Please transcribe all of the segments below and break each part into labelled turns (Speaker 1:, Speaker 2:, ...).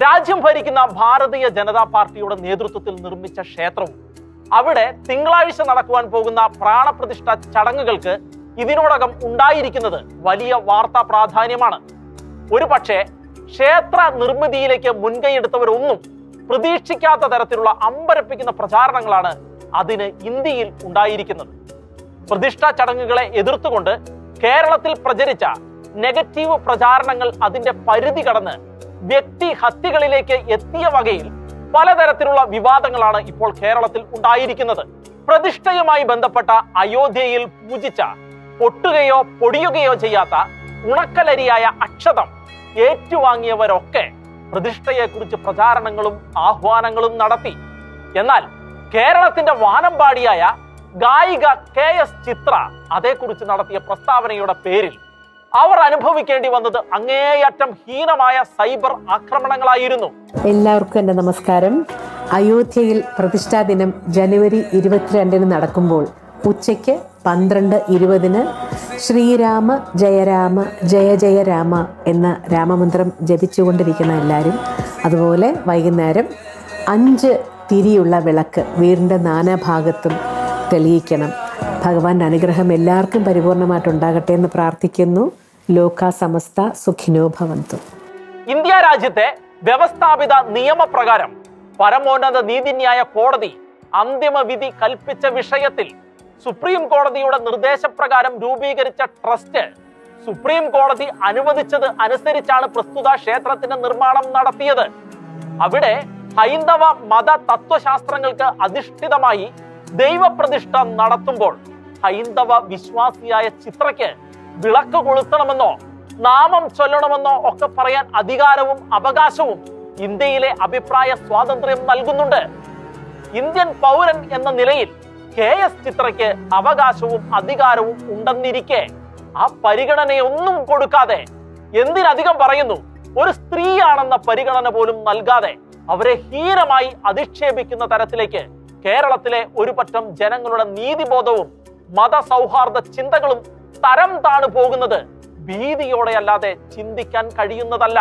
Speaker 1: രാജ്യം ഭരിക്കുന്ന ഭാരതീയ ജനതാ പാർട്ടിയുടെ നേതൃത്വത്തിൽ നിർമ്മിച്ച ക്ഷേത്രവും അവിടെ തിങ്കളാഴ്ച നടക്കുവാൻ പോകുന്ന പ്രാണപ്രതിഷ്ഠ ചടങ്ങുകൾക്ക് ഇതിനോടകം ഉണ്ടായിരിക്കുന്നത് വലിയ വാർത്താ പ്രാധാന്യമാണ് ഒരു പക്ഷേ ക്ഷേത്ര നിർമ്മിതിയിലേക്ക് മുൻകൈയെടുത്തവരൊന്നും പ്രതീക്ഷിക്കാത്ത തരത്തിലുള്ള അമ്പരപ്പിക്കുന്ന പ്രചാരണങ്ങളാണ് അതിന് ഇന്ത്യയിൽ ഉണ്ടായിരിക്കുന്നത് പ്രതിഷ്ഠാ ചടങ്ങുകളെ എതിർത്തുകൊണ്ട് കേരളത്തിൽ പ്രചരിച്ച നെഗറ്റീവ് പ്രചാരണങ്ങൾ അതിന്റെ പരിധി കടന്ന് വ്യക്തി ഹത്യകളിലേക്ക് എത്തിയ വകയിൽ പലതരത്തിലുള്ള വിവാദങ്ങളാണ് ഇപ്പോൾ കേരളത്തിൽ ഉണ്ടായിരിക്കുന്നത് പ്രതിഷ്ഠയുമായി ബന്ധപ്പെട്ട അയോധ്യയിൽ പൂജിച്ച പൊട്ടുകയോ പൊടിയുകയോ ചെയ്യാത്ത ഉണക്കലരിയായ അക്ഷതം ഏറ്റുവാങ്ങിയവരൊക്കെ പ്രതിഷ്ഠയെക്കുറിച്ച് പ്രചാരണങ്ങളും ആഹ്വാനങ്ങളും നടത്തി എന്നാൽ കേരളത്തിന്റെ വാനമ്പാടിയായ ഗായിക കെ എസ് ചിത്ര അതേക്കുറിച്ച് നടത്തിയ പ്രസ്താവനയുടെ പേരിൽ അവർ അനുഭവിക്കേണ്ടി വന്നത് അങ്ങേയറ്റം ഹീനമായ സൈബർ ആക്രമണങ്ങളായിരുന്നു
Speaker 2: എല്ലാവർക്കും എൻ്റെ നമസ്കാരം അയോധ്യയിൽ പ്രതിഷ്ഠാ ദിനം ജനുവരി ഇരുപത്തിരണ്ടിന് നടക്കുമ്പോൾ ഉച്ചയ്ക്ക് പന്ത്രണ്ട് ഇരുപതിന് ശ്രീരാമ ജയരാമ ജയ ജയ രാമ എന്ന രാമമന്ത്രം ജപിച്ചുകൊണ്ടിരിക്കുന്ന എല്ലാവരും അതുപോലെ വൈകുന്നേരം അഞ്ച് തിരിയുള്ള വിളക്ക് വീടിൻ്റെ നാനാഭാഗത്തും തെളിയിക്കണം ഭഗവാന്റെ അനുഗ്രഹം എല്ലാവർക്കും പരിപൂർണമായിട്ടുണ്ടാകട്ടെ എന്ന് പ്രാർത്ഥിക്കുന്നു ലോക സമസ്ത സുഖിനോ ഭവന്തു
Speaker 1: ഇന്ത്യ രാജ്യത്തെ വ്യവസ്ഥാപിത നിയമപ്രകാരം പരമോന്നത നീതിന്യായ കോടതി അന്തിമ വിധി കൽപ്പിച്ച വിഷയത്തിൽ സുപ്രീം കോടതിയുടെ നിർദ്ദേശപ്രകാരം രൂപീകരിച്ച ട്രസ്റ്റ് സുപ്രീം കോടതി അനുവദിച്ചത് അനുസരിച്ചാണ് പ്രസ്തുത ക്ഷേത്രത്തിന്റെ നിർമ്മാണം നടത്തിയത് അവിടെ ഹൈന്ദവ മത തത്വശാസ്ത്രങ്ങൾക്ക് അധിഷ്ഠിതമായി ദൈവപ്രതിഷ്ഠ നടത്തുമ്പോൾ ഹൈന്ദവ വിശ്വാസിയായ ചിത്രയ്ക്ക് വിളക്ക് കൊളുത്തണമെന്നോ നാമം ചൊല്ലണമെന്നോ ഒക്കെ പറയാൻ അധികാരവും അവകാശവും ഇന്ത്യയിലെ അഭിപ്രായ സ്വാതന്ത്ര്യം നൽകുന്നുണ്ട് ഇന്ത്യൻ പൗരൻ എന്ന നിലയിൽ കെ എസ് ചിത്രയ്ക്ക് അവകാശവും അധികാരവും ഉണ്ടെന്നിരിക്കെ ആ പരിഗണനയൊന്നും കൊടുക്കാതെ എന്തിനധികം പറയുന്നു ഒരു സ്ത്രീയാണെന്ന പരിഗണന പോലും നൽകാതെ അവരെ ഹീനമായി അധിക്ഷേപിക്കുന്ന തരത്തിലേക്ക് കേരളത്തിലെ ഒരു പറ്റം ജനങ്ങളുടെ നീതിബോധവും മതസൗഹാർദ്ദ ചിന്തകളും തരം താണു പോകുന്നത് ഭീതിയോടെയല്ലാതെ ചിന്തിക്കാൻ കഴിയുന്നതല്ല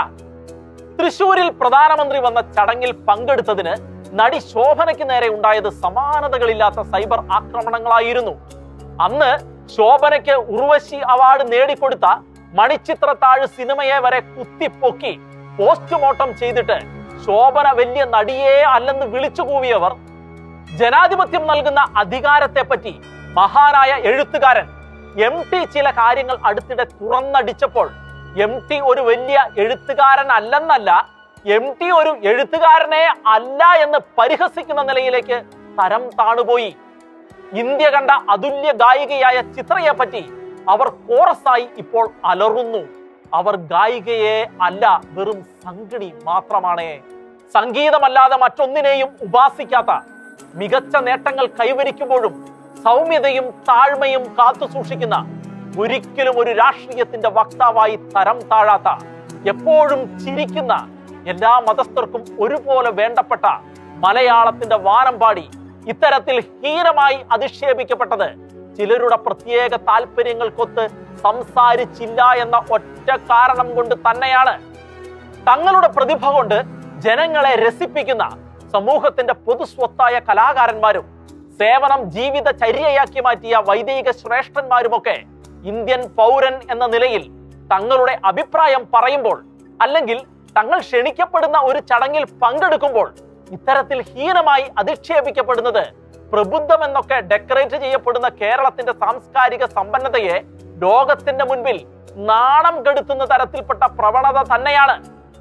Speaker 1: തൃശൂരിൽ പ്രധാനമന്ത്രി വന്ന ചടങ്ങിൽ പങ്കെടുത്തതിന് നടി ശോഭനയ്ക്ക് നേരെ ഉണ്ടായത് സമാനതകളില്ലാത്ത സൈബർ ആക്രമണങ്ങളായിരുന്നു അന്ന് ശോഭനയ്ക്ക് ഉർവശി അവാർഡ് നേടിക്കൊടുത്ത മണിച്ചിത്രത്താഴ് സിനിമയെ വരെ കുത്തിപ്പൊക്കി പോസ്റ്റ്മോർട്ടം ചെയ്തിട്ട് ശോഭന വലിയ നടിയേ അല്ലെന്ന് വിളിച്ചു കൂവിയവർ ജനാധിപത്യം നൽകുന്ന അധികാരത്തെ പറ്റി മഹാനായ എഴുത്തുകാരൻ എം ടി ചില കാര്യങ്ങൾ അടുത്തിടെ തുറന്നടിച്ചപ്പോൾ എം ടി ഒരു വലിയ എഴുത്തുകാരൻ അല്ലെന്നല്ല എം ടി ഒരു എഴുത്തുകാരനെ അല്ല എന്ന് പരിഹസിക്കുന്ന നിലയിലേക്ക് തരം താണുപോയി ഇന്ത്യ കണ്ട അതുല്യ ഗായികയായ ചിത്രയെ പറ്റി അവർ കോറസായി ഇപ്പോൾ അലറുന്നു അവർ ഗായികയെ അല്ല വെറും സംഗിണി മാത്രമാണ് സംഗീതമല്ലാതെ മറ്റൊന്നിനെയും ഉപാസിക്കാത്ത മികച്ച നേട്ടങ്ങൾ കൈവരിക്കുമ്പോഴും സൗമ്യതയും താഴ്മയും കാത്തു സൂക്ഷിക്കുന്ന ഒരിക്കലും ഒരു രാഷ്ട്രീയത്തിന്റെ വക്താവായി തരം താഴാത്ത എപ്പോഴും ചിരിക്കുന്ന എല്ലാ മതസ്ഥർക്കും ഒരുപോലെ വേണ്ടപ്പെട്ട മലയാളത്തിന്റെ വാനമ്പാടി ഇത്തരത്തിൽ ഹീനമായി അധിക്ഷേപിക്കപ്പെട്ടത് ചിലരുടെ പ്രത്യേക താല്പര്യങ്ങൾക്കൊത്ത് സംസാരിച്ചില്ല എന്ന ഒറ്റ കാരണം കൊണ്ട് തന്നെയാണ് തങ്ങളുടെ പ്രതിഭ കൊണ്ട് ജനങ്ങളെ രസിപ്പിക്കുന്ന സമൂഹത്തിന്റെ പൊതുസ്വത്തായ കലാകാരന്മാരും സേവനം ജീവിത ചര്യയാക്കി മാറ്റിയ വൈദിക ശ്രേഷ്ഠന്മാരുമൊക്കെ ഇന്ത്യൻ പൗരൻ എന്ന നിലയിൽ തങ്ങളുടെ അഭിപ്രായം പറയുമ്പോൾ അല്ലെങ്കിൽ തങ്ങൾ ക്ഷണിക്കപ്പെടുന്ന ഒരു ചടങ്ങിൽ പങ്കെടുക്കുമ്പോൾ ഇത്തരത്തിൽ ഹീനമായി അധിക്ഷേപിക്കപ്പെടുന്നത് പ്രബുദ്ധം എന്നൊക്കെ ഡെക്കറേറ്റ് ചെയ്യപ്പെടുന്ന കേരളത്തിന്റെ സാംസ്കാരിക സമ്പന്നതയെ ലോകത്തിന്റെ മുൻപിൽ നാണം കെടുത്തുന്ന തരത്തിൽപ്പെട്ട പ്രവണത തന്നെയാണ്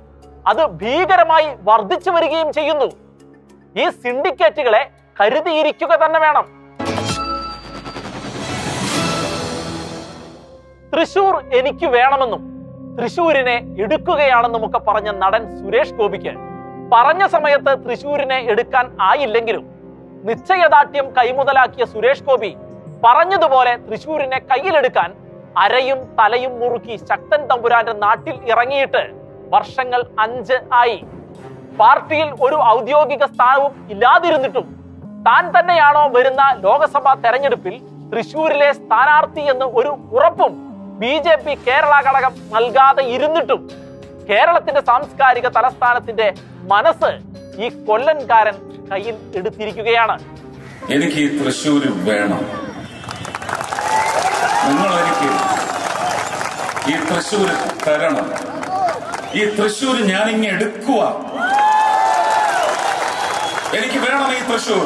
Speaker 1: അത് ഭീകരമായി വർദ്ധിച്ചു വരികയും ചെയ്യുന്നു ഈ സിൻഡിക്കേറ്റുകളെ കരുതിയിരിക്കുക തന്നെ വേണം തൃശൂർ എനിക്ക് വേണമെന്നും തൃശൂരിനെ എടുക്കുകയാണെന്നും ഒക്കെ പറഞ്ഞ നടൻ സുരേഷ് ഗോപിക്ക് പറഞ്ഞ സമയത്ത് തൃശൂരിനെ എടുക്കാൻ ആയില്ലെങ്കിലും നിശ്ചയദാർഢ്യം കൈമുതലാക്കിയ സുരേഷ് ഗോപി പറഞ്ഞതുപോലെ തൃശൂരിനെ കയ്യിലെടുക്കാൻ അരയും തലയും മുറുക്കി ശക്തൻ തമ്പുരാന്റെ നാട്ടിൽ ഇറങ്ങിയിട്ട് വർഷങ്ങൾ അഞ്ച് ആയി പാർട്ടിയിൽ ഒരു ഔദ്യോഗിക സ്ഥാനവും ഇല്ലാതിരുന്നിട്ടും താൻ തന്നെയാണോ വരുന്ന ലോക്സഭാ തെരഞ്ഞെടുപ്പിൽ തൃശൂരിലെ സ്ഥാനാർത്ഥി എന്ന് ഒരു ഉറപ്പും ബി ജെ പി കേരള ഘടകം നൽകാതെ ഇരുന്നിട്ടും കേരളത്തിന്റെ സാംസ്കാരിക തലസ്ഥാനത്തിന്റെ മനസ്സ് ഈ കൊല്ലൻകാരൻ കയ്യിൽ എടുത്തിരിക്കുകയാണ്
Speaker 3: എനിക്ക് ഈ തൃശ്ശൂര് വേണം നിങ്ങൾ എനിക്ക് ഈ തൃശ്ശൂര് തരണം ഈ തൃശ്ശൂര് ഞാൻ ഇങ്ങ് എടുക്കുക എനിക്ക് വേണം ഈ തൃശ്ശൂർ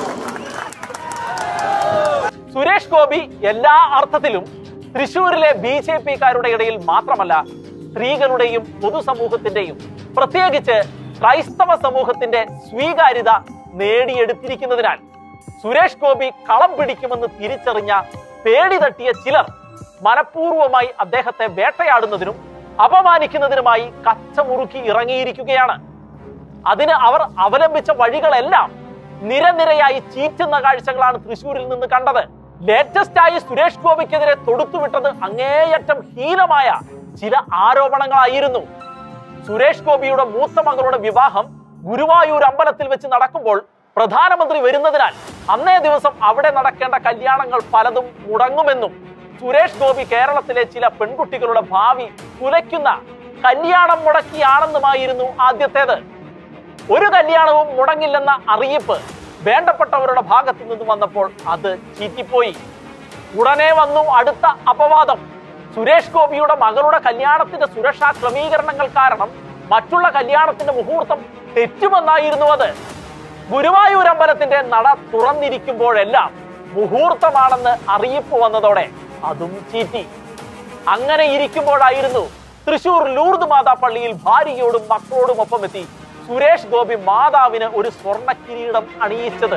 Speaker 1: സുരേഷ് ഗോപി എല്ലാ അർത്ഥത്തിലും തൃശൂരിലെ ബി ജെ പിക്കാരുടെ ഇടയിൽ മാത്രമല്ല സ്ത്രീകളുടെയും പൊതുസമൂഹത്തിന്റെയും പ്രത്യേകിച്ച് ക്രൈസ്തവ സമൂഹത്തിന്റെ സ്വീകാര്യത നേടിയെടുത്തിരിക്കുന്നതിനാൽ സുരേഷ് ഗോപി കളം പിടിക്കുമെന്ന് തിരിച്ചറിഞ്ഞ പേടി തട്ടിയ ചിലർ മനഃപൂർവ്വമായി അദ്ദേഹത്തെ വേട്ടയാടുന്നതിനും അപമാനിക്കുന്നതിനുമായി കച്ചമുറുക്കി ഇറങ്ങിയിരിക്കുകയാണ് അതിന് അവർ അവലംബിച്ച വഴികളെല്ലാം നിരനിരയായി ചീറ്റുന്ന കാഴ്ചകളാണ് തൃശൂരിൽ നിന്ന് കണ്ടത് ലേറ്റസ്റ്റ് ആയി സുരേഷ് ഗോപിക്കെതിരെ തൊടുത്തുവിട്ടത് അങ്ങേയറ്റം ഹീനമായ ചില ആരോപണങ്ങളായിരുന്നു സുരേഷ് ഗോപിയുടെ മൂത്ത മകളുടെ വിവാഹം ഗുരുവായൂർ അമ്പലത്തിൽ വെച്ച് നടക്കുമ്പോൾ പ്രധാനമന്ത്രി വരുന്നതിനാൽ അന്നേ ദിവസം അവിടെ നടക്കേണ്ട കല്യാണങ്ങൾ പലതും മുടങ്ങുമെന്നും സുരേഷ് ഗോപി കേരളത്തിലെ ചില പെൺകുട്ടികളുടെ ഭാവി കുലയ്ക്കുന്ന കല്യാണം മുടക്കിയാണെന്നുമായിരുന്നു ആദ്യത്തേത് ഒരു കല്യാണവും മുടങ്ങില്ലെന്ന അറിയിപ്പ് വേണ്ടപ്പെട്ടവരുടെ ഭാഗത്തു നിന്ന് വന്നപ്പോൾ അത് ചീറ്റിപ്പോയി ഉടനെ വന്നു അടുത്ത അപവാദം സുരേഷ് ഗോപിയുടെ മകളുടെ കല്യാണത്തിന്റെ സുരക്ഷാ ക്രമീകരണങ്ങൾ കാരണം മറ്റുള്ള കല്യാണത്തിന്റെ മുഹൂർത്തം തെറ്റുമെന്നായിരുന്നു അത് ഗുരുവായൂർ അമ്പലത്തിന്റെ നട തുറന്നിരിക്കുമ്പോഴെല്ലാം മുഹൂർത്തമാണെന്ന് അറിയിപ്പ് വന്നതോടെ അതും ചീറ്റി അങ്ങനെ ഇരിക്കുമ്പോഴായിരുന്നു തൃശൂർ ലൂർദ് മാതാ പള്ളിയിൽ ഭാര്യയോടും മക്കളോടുമൊപ്പം എത്തി സുരേഷ് ഗോപി മാതാവിന് ഒരു സ്വർണ്ണ കിരീടം അണിയിച്ചത്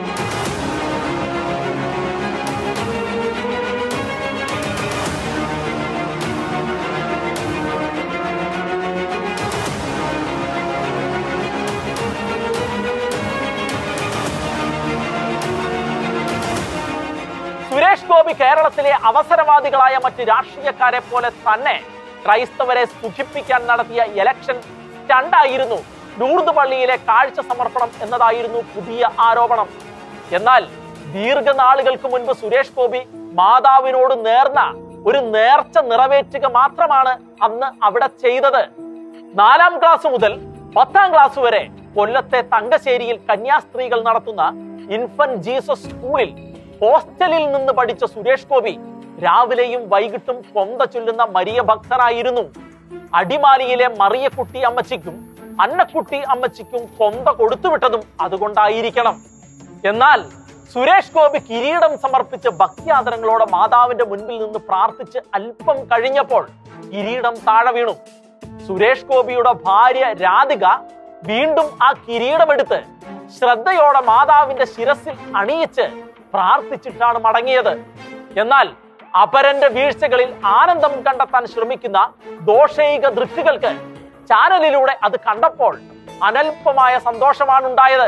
Speaker 1: സുരേഷ് ഗോപി കേരളത്തിലെ അവസരവാദികളായ മറ്റ് രാഷ്ട്രീയക്കാരെ പോലെ തന്നെ ക്രൈസ്തവരെ സുഖിപ്പിക്കാൻ നടത്തിയ ഇലക്ഷൻ സ്റ്റണ്ടായിരുന്നു ലൂർദ് പള്ളിയിലെ കാഴ്ച സമർപ്പണം എന്നതായിരുന്നു പുതിയ ആരോപണം എന്നാൽ ദീർഘനാളുകൾക്ക് മുൻപ് സുരേഷ് ഗോപി മാതാവിനോട് നേർന്ന ഒരു നേർച്ച നിറവേറ്റുക മാത്രമാണ് അന്ന് അവിടെ ചെയ്തത് നാലാം ക്ലാസ് മുതൽ പത്താം ക്ലാസ് വരെ കൊല്ലത്തെ തങ്കശ്ശേരിയിൽ കന്യാസ്ത്രീകൾ നടത്തുന്ന ഇൻഫന്റ് ജീസസ് സ്കൂളിൽ ഹോസ്റ്റലിൽ നിന്ന് പഠിച്ച സുരേഷ് ഗോപി രാവിലെയും വൈകിട്ടും കൊന്ത ചൊല്ലുന്ന മരിയ ഭക്തനായിരുന്നു അടിമാലിയിലെ മറിയക്കുട്ടി അമ്മച്ചിക്കും അന്നക്കുട്ടി അമ്മച്ചിക്കും കൊന്ത കൊടുത്തുവിട്ടതും അതുകൊണ്ടായിരിക്കണം എന്നാൽ സുരേഷ് ഗോപി കിരീടം സമർപ്പിച്ച് ഭക്തിയാദരങ്ങളോടെ മാതാവിന്റെ മുൻപിൽ നിന്ന് പ്രാർത്ഥിച്ച് അല്പം കഴിഞ്ഞപ്പോൾ കിരീടം താഴെ വീണു സുരേഷ് ഗോപിയുടെ ഭാര്യ രാധിക വീണ്ടും ആ കിരീടമെടുത്ത് ശ്രദ്ധയോടെ മാതാവിന്റെ ശിരസിൽ അണിയിച്ച് പ്രാർത്ഥിച്ചിട്ടാണ് മടങ്ങിയത് എന്നാൽ അപരന്റെ വീഴ്ചകളിൽ ആനന്ദം കണ്ടെത്താൻ ശ്രമിക്കുന്ന ദോഷൈക ദൃഷ്ടികൾക്ക് ചാനലിലൂടെ അത് കണ്ടപ്പോൾ അനൽപമായ സന്തോഷമാണ് ഉണ്ടായത്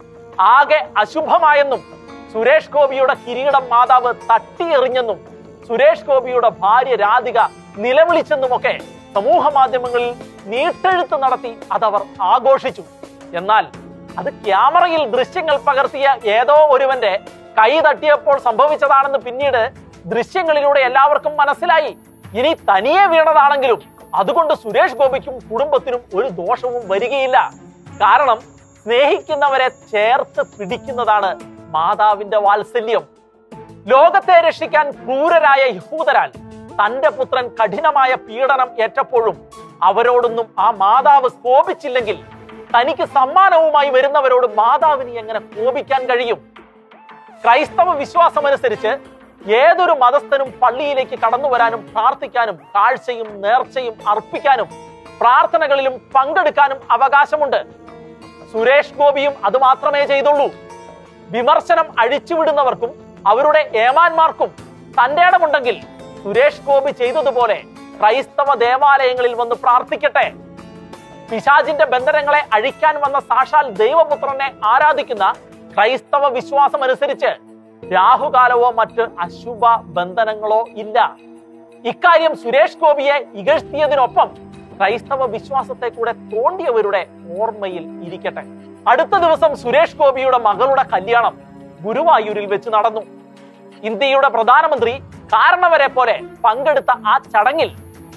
Speaker 1: ആകെ അശുഭമായെന്നും സുരേഷ് ഗോപിയുടെ കിരീടം മാതാവ് തട്ടിയെറിഞ്ഞെന്നും സുരേഷ് ഗോപിയുടെ ഭാര്യ രാധിക നിലവിളിച്ചെന്നുമൊക്കെ സമൂഹ മാധ്യമങ്ങളിൽ നീട്ടെഴുത്ത് നടത്തി അതവർ ആഘോഷിച്ചു എന്നാൽ അത് ക്യാമറയിൽ ദൃശ്യങ്ങൾ പകർത്തിയ ഏതോ ഒരുവന്റെ കൈ തട്ടിയപ്പോൾ സംഭവിച്ചതാണെന്ന് പിന്നീട് ദൃശ്യങ്ങളിലൂടെ എല്ലാവർക്കും മനസ്സിലായി ഇനി തനിയെ വീണതാണെങ്കിലും അതുകൊണ്ട് സുരേഷ് ഗോപിക്കും കുടുംബത്തിനും ഒരു ദോഷവും വരികയില്ല കാരണം സ്നേഹിക്കുന്നവരെ ചേർത്ത് പിടിക്കുന്നതാണ് മാതാവിന്റെ വാത്സല്യം ലോകത്തെ രക്ഷിക്കാൻ ക്രൂരരായ യഹൂദരാൽ തന്റെ പുത്രൻ കഠിനമായ പീഡനം ഏറ്റപ്പോഴും അവരോടൊന്നും ആ മാതാവ് കോപിച്ചില്ലെങ്കിൽ തനിക്ക് സമ്മാനവുമായി വരുന്നവരോട് മാതാവിന് എങ്ങനെ കോപിക്കാൻ കഴിയും ക്രൈസ്തവ വിശ്വാസമനുസരിച്ച് ഏതൊരു മതസ്ഥനും പള്ളിയിലേക്ക് കടന്നു വരാനും പ്രാർത്ഥിക്കാനും കാഴ്ചയും നേർച്ചയും അർപ്പിക്കാനും പ്രാർത്ഥനകളിലും പങ്കെടുക്കാനും അവകാശമുണ്ട് സുരേഷ് ഗോപിയും അത് മാത്രമേ ചെയ്തുള്ളൂ വിമർശനം അഴിച്ചുവിടുന്നവർക്കും അവരുടെ ഏമാന്മാർക്കും തന്റെ ഇടമുണ്ടെങ്കിൽ സുരേഷ് ഗോപി ചെയ്തതുപോലെ ക്രൈസ്തവ ദേവാലയങ്ങളിൽ വന്ന് പ്രാർത്ഥിക്കട്ടെ പിശാചിന്റെ ബന്ധനങ്ങളെ അഴിക്കാൻ വന്ന സാക്ഷാൽ ദൈവപുത്രനെ ആരാധിക്കുന്ന ക്രൈസ്തവ വിശ്വാസം അനുസരിച്ച് രാഹുകാലമോ മറ്റ് അശുഭ ബന്ധനങ്ങളോ ഇല്ല ഇക്കാര്യം സുരേഷ് ഗോപിയെ ഇകഴ്ത്തിയതിനൊപ്പം ക്രൈസ്തവ വിശ്വാസത്തെ കൂടെ തോണ്ടിയവരുടെ ഓർമ്മയിൽ ഇരിക്കട്ടെ അടുത്ത ദിവസം സുരേഷ് ഗോപിയുടെ മകളുടെ കല്യാണം ഗുരുവായൂരിൽ വെച്ച് നടന്നു ഇന്ത്യയുടെ പ്രധാനമന്ത്രി കാരണവരെ പോലെ പങ്കെടുത്ത ആ ചടങ്ങിൽ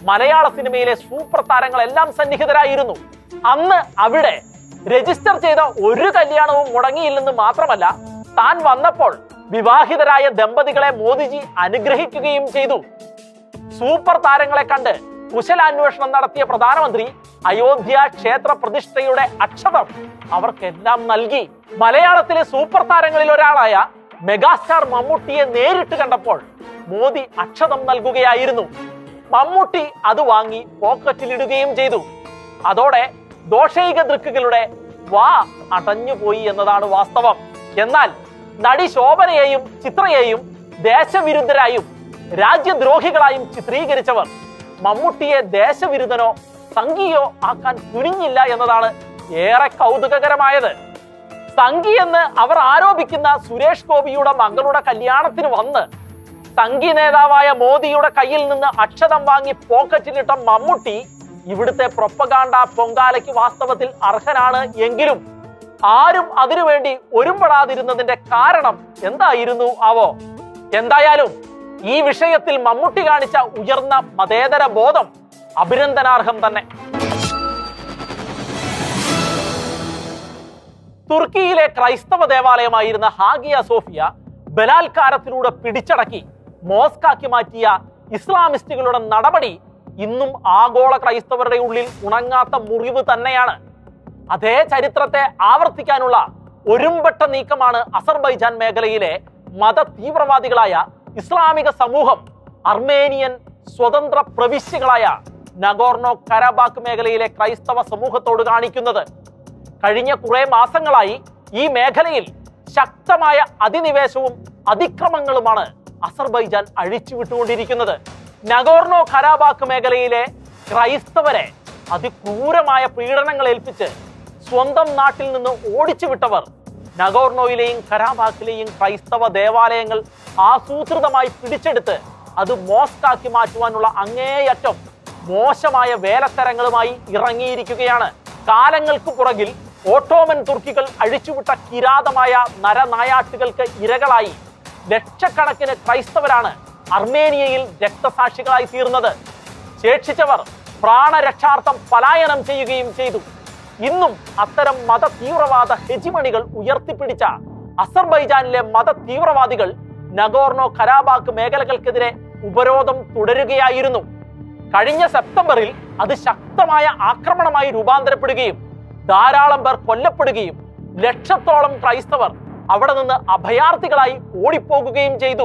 Speaker 1: മലയാള സിനിമയിലെ സൂപ്പർ താരങ്ങളെല്ലാം സന്നിഹിതരായിരുന്നു അന്ന് അവിടെ രജിസ്റ്റർ ചെയ്ത ഒരു കല്യാണവും മുടങ്ങിയില്ലെന്ന് മാത്രമല്ല താൻ വന്നപ്പോൾ വിവാഹിതരായ ദമ്പതികളെ മോദിജി അനുഗ്രഹിക്കുകയും ചെയ്തു സൂപ്പർ താരങ്ങളെ കണ്ട് കുശലാന്വേഷണം നടത്തിയ പ്രധാനമന്ത്രി അയോധ്യ ക്ഷേത്ര പ്രതിഷ്ഠയുടെ അക്ഷതം അവർക്കെല്ലാം നൽകി മലയാളത്തിലെ സൂപ്പർ താരങ്ങളിൽ ഒരാളായ മെഗാസ്റ്റാർ മമ്മൂട്ടിയെ നേരിട്ട് കണ്ടപ്പോൾ മോദി അക്ഷതം നൽകുകയായിരുന്നു മമ്മൂട്ടി അത് വാങ്ങി പോക്കറ്റിലിടുകയും ചെയ്തു അതോടെ ദോഷൈക ദൃക്കുകളുടെ വാ അടഞ്ഞുപോയി എന്നതാണ് വാസ്തവം എന്നാൽ നടി ശോഭനയെയും ചിത്രയെയും ദേശവിരുദ്ധരായും രാജ്യദ്രോഹികളായും ചിത്രീകരിച്ചവർ മമ്മൂട്ടിയെ ദേശവിരുദ്ധനോ സംഘിയോ ആക്കാൻ തുനിഞ്ഞില്ല എന്നതാണ് ഏറെ കൗതുകകരമായത് സംഘി എന്ന് അവർ ആരോപിക്കുന്ന സുരേഷ് ഗോപിയുടെ മകളുടെ കല്യാണത്തിന് വന്ന് സംഘി നേതാവായ മോദിയുടെ കയ്യിൽ നിന്ന് അക്ഷതം വാങ്ങി പോക്കറ്റിലിട്ട മമ്മൂട്ടി ഇവിടുത്തെ പ്രൊപ്പകാണ്ട പൊങ്കാലയ്ക്ക് വാസ്തവത്തിൽ അർഹനാണ് എങ്കിലും ആരും അതിനുവേണ്ടി ഒരുമ്പെടാതിരുന്നതിന്റെ കാരണം എന്തായിരുന്നു ആവോ എന്തായാലും ഈ വിഷയത്തിൽ മമ്മൂട്ടി കാണിച്ച ഉയർന്ന മതേതര ബോധം അഭിനന്ദനാർഹം തന്നെ തുർക്കിയിലെ ക്രൈസ്തവ ദേവാലയമായിരുന്ന ഹാഗിയ സോഫിയ ബലാത്കാരത്തിലൂടെ പിടിച്ചടക്കി മോസ്കാക്കി മാറ്റിയ ഇസ്ലാമിസ്റ്റുകളുടെ നടപടി ഇന്നും ആഗോള ക്രൈസ്തവരുടെ ഉള്ളിൽ ഉണങ്ങാത്ത മുറിവ് തന്നെയാണ് അതേ ചരിത്രത്തെ ആവർത്തിക്കാനുള്ള ഒരുമ്പെട്ട നീക്കമാണ് അസർബൈജാൻ മേഖലയിലെ മത തീവ്രവാദികളായ ഇസ്ലാമിക സമൂഹം അർമേനിയൻ സ്വതന്ത്ര പ്രവിശ്യകളായ നഗോർണോ കരാബാക്ക് മേഖലയിലെ ക്രൈസ്തവ സമൂഹത്തോട് കാണിക്കുന്നത് കഴിഞ്ഞ കുറെ മാസങ്ങളായി ഈ മേഖലയിൽ ശക്തമായ അധിനിവേശവും അതിക്രമങ്ങളുമാണ് അസർബൈജാൻ അഴിച്ചുവിട്ടുകൊണ്ടിരിക്കുന്നത് നഗോർണോ ഖരാബാക്ക് മേഖലയിലെ ക്രൈസ്തവരെ അതിക്രൂരമായ പീഡനങ്ങൾ ഏൽപ്പിച്ച് സ്വന്തം നാട്ടിൽ നിന്ന് ഓടിച്ചു വിട്ടവർ നഗോർണോയിലെയും കരാബാക്കിലെയും ക്രൈസ്തവ ദേവാലയങ്ങൾ ആസൂത്രിതമായി പിടിച്ചെടുത്ത് അത് മോസ്കാക്കി മാറ്റുവാനുള്ള അങ്ങേയറ്റം മോശമായ വേലത്തരങ്ങളുമായി ഇറങ്ങിയിരിക്കുകയാണ് കാലങ്ങൾക്ക് പുറകിൽ ഓട്ടോമൻ തുർക്കികൾ അഴിച്ചുവിട്ട കിരാതമായ നരനായാട്ടുകൾക്ക് ഇരകളായി ലക്ഷക്കണക്കിന് ക്രൈസ്തവരാണ് അർമേനിയയിൽ രക്തസാക്ഷികളായി തീർന്നത് ശേഷിച്ചവർ പ്രാണരക്ഷാർത്ഥം പലായനം ചെയ്യുകയും ചെയ്തു ഇന്നും അത്തരം മത തീവ്രവാദ ഹെജിമണികൾ ഉയർത്തിപ്പിടിച്ച അസർബൈജാനിലെ മത തീവ്രവാദികൾ നഗോർണോ കരാബാക്ക് മേഖലകൾക്കെതിരെ ഉപരോധം തുടരുകയായിരുന്നു കഴിഞ്ഞ സെപ്റ്റംബറിൽ അത് ശക്തമായ ആക്രമണമായി രൂപാന്തരപ്പെടുകയും ധാരാളം പേർ കൊല്ലപ്പെടുകയും ലക്ഷത്തോളം ക്രൈസ്തവർ അവിടെ നിന്ന് അഭയാർത്ഥികളായി ഓടിപ്പോകുകയും ചെയ്തു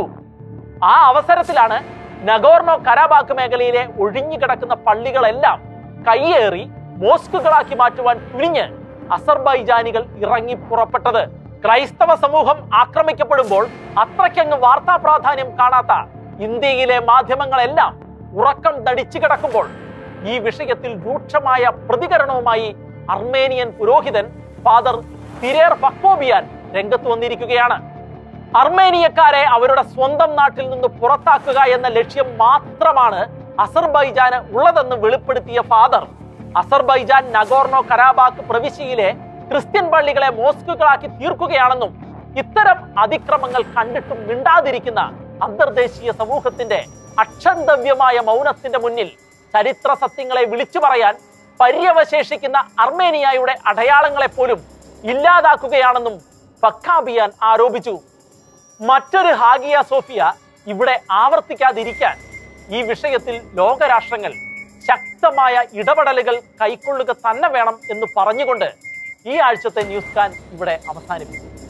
Speaker 1: ആ അവസരത്തിലാണ് നഗോർണോ കരാബാക്ക് മേഖലയിലെ ഒഴിഞ്ഞുകിടക്കുന്ന പള്ളികളെല്ലാം കയ്യേറി മോസ്കുകളാക്കി മാറ്റുവാൻ തുനിഞ്ഞ് അസർബൈജാനികൾ ഇറങ്ങി പുറപ്പെട്ടത് ക്രൈസ്തവ സമൂഹം ആക്രമിക്കപ്പെടുമ്പോൾ അത്രയ്ക്കങ്ങ് വാർത്താ പ്രാധാന്യം കാണാത്ത ഇന്ത്യയിലെ മാധ്യമങ്ങളെല്ലാം ഉറക്കം തടിച്ചു കിടക്കുമ്പോൾ ഈ വിഷയത്തിൽ രൂക്ഷമായ പ്രതികരണവുമായി അർമേനിയൻ പുരോഹിതൻ ഫാദർ തിരേർ ഫക്കോബിയാൻ രംഗത്ത് വന്നിരിക്കുകയാണ് അർമേനിയക്കാരെ അവരുടെ സ്വന്തം നാട്ടിൽ നിന്ന് പുറത്താക്കുക എന്ന ലക്ഷ്യം മാത്രമാണ് അസർബൈജാന് ഉള്ളതെന്ന് വെളിപ്പെടുത്തിയ ഫാദർ അസർബൈജാൻ നഗോർണോ കരാബാക്ക് പ്രവിശ്യയിലെ ക്രിസ്ത്യൻ പള്ളികളെ മോസ്കുകളാക്കി തീർക്കുകയാണെന്നും ഇത്തരം അതിക്രമങ്ങൾ കണ്ടിട്ടും മിണ്ടാതിരിക്കുന്ന അന്തർദേശീയ സമൂഹത്തിന്റെ അക്ഷന്തവ്യമായ മൗനത്തിന്റെ മുന്നിൽ ചരിത്ര സത്യങ്ങളെ വിളിച്ചു പറയാൻ പര്യവശേഷിക്കുന്ന അർമേനിയയുടെ അടയാളങ്ങളെ പോലും ഇല്ലാതാക്കുകയാണെന്നും ഫക്കാബിയാൻ ആരോപിച്ചു മറ്റൊരു ഹാഗിയ സോഫിയ ഇവിടെ ആവർത്തിക്കാതിരിക്കാൻ ഈ വിഷയത്തിൽ ലോകരാഷ്ട്രങ്ങൾ ശക്തമായ ഇടപെടലുകൾ കൈക്കൊള്ളുക തന്നെ വേണം എന്ന് പറഞ്ഞുകൊണ്ട് ഈ ആഴ്ചത്തെ ന്യൂസ് കാൻ ഇവിടെ അവസാനിപ്പിക്കും